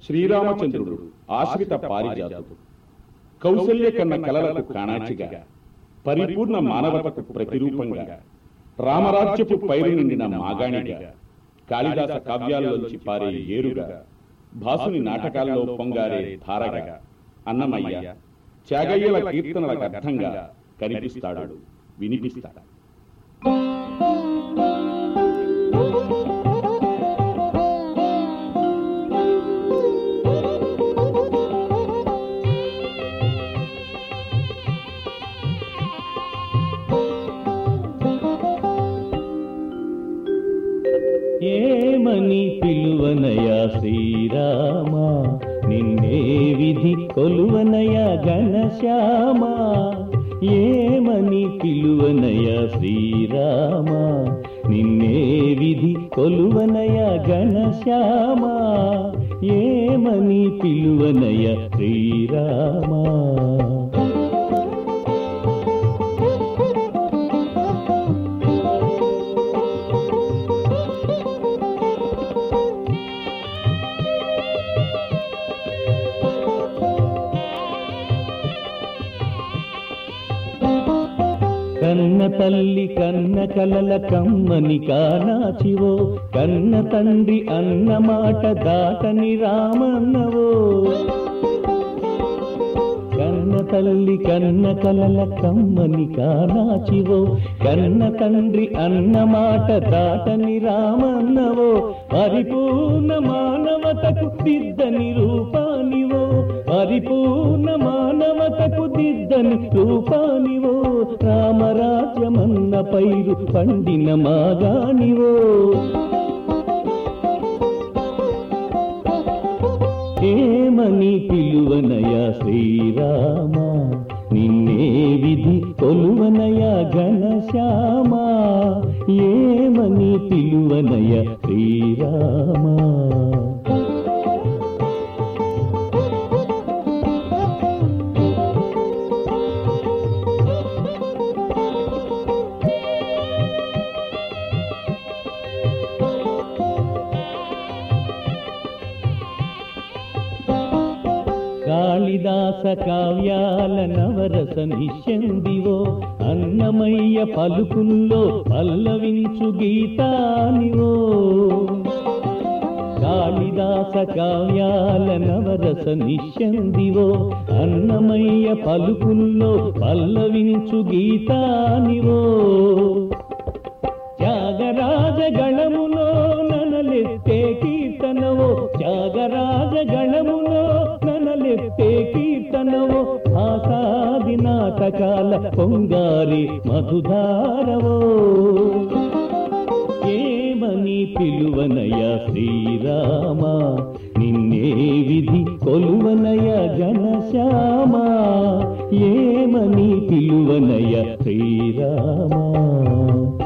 శ్రీరామచంద్రుడు ఆశ్రిత పారిజాతుడు కౌశల్య కన్న కలలకు కాణాచిగా పరిపూర్ణ మానవతకు ప్రతిరూపంగా రామరాజ్యపు పైరు నిండిన మాగాణిగా కాళిదాస కావ్యాల్లోంచి పారే ఏరుగా భాసుని నాటకాల్లో పొంగారే ధారగా అన్నమయ్య త్యాగయ్యల కీర్తనలకు అర్థంగా కనిపిస్తాడు వినిపిస్తాడు ఏమని పిలువనయా శ్రీరామా నిన్నే విధి కొలువనయా ఘనశ్యామా ఏమని పిలువనయా శ్రీరామా నిన్నే విధి కొలువనయా ఘనశ్యామా ఏమని పిలువనయా శ్రీరామా కన్న తల్లి కన్న కలల కమ్మని కానాచివో కన్న తండ్రి అన్న మాట దాటని రామన్నవో కన్న తల్లి కన్న కలల కమ్మని కానాచివో కన్న తండ్రి అన్న మాట దాటని రామన్నవో పరిపూర్ణ మానవతకు దిద్దని రూపానివో పరిపూర్ణ మానవతకు దిద్దని రూపానివో రామరాజ్యమన్న పైరు పండిన మాగానివో ఏమని పిలువనయా శ్రీరామా నిన్నే విధి కొలువనయా ఘనశ్యామా ఏమని పిలువనయ శ్రీరామా కాళిదాస కావ్యాల నవరస నిశ్యందివో అన్నమయ్య పలుకుల్లో పల్లవించు గీతానివో కాళిదాస కావ్యాల నవరస నిశ్యందివో అన్నమయ్య పలుకుల్లో పల్లవించు గీతానివో త్యాగరాజ గణములో ననలెత్తే కీర్తనవో త్యాగరాజ గణములో ననలెత్తే కీర్తనవో ఆసాది నాటకాల పొంగారి మధుధారవో ఏమని పిలువనయ శ్రీరామా నిన్నే విధి కొలువనయ ఘనశ్యామా ఏమని పిలువనయ శ్రీరామా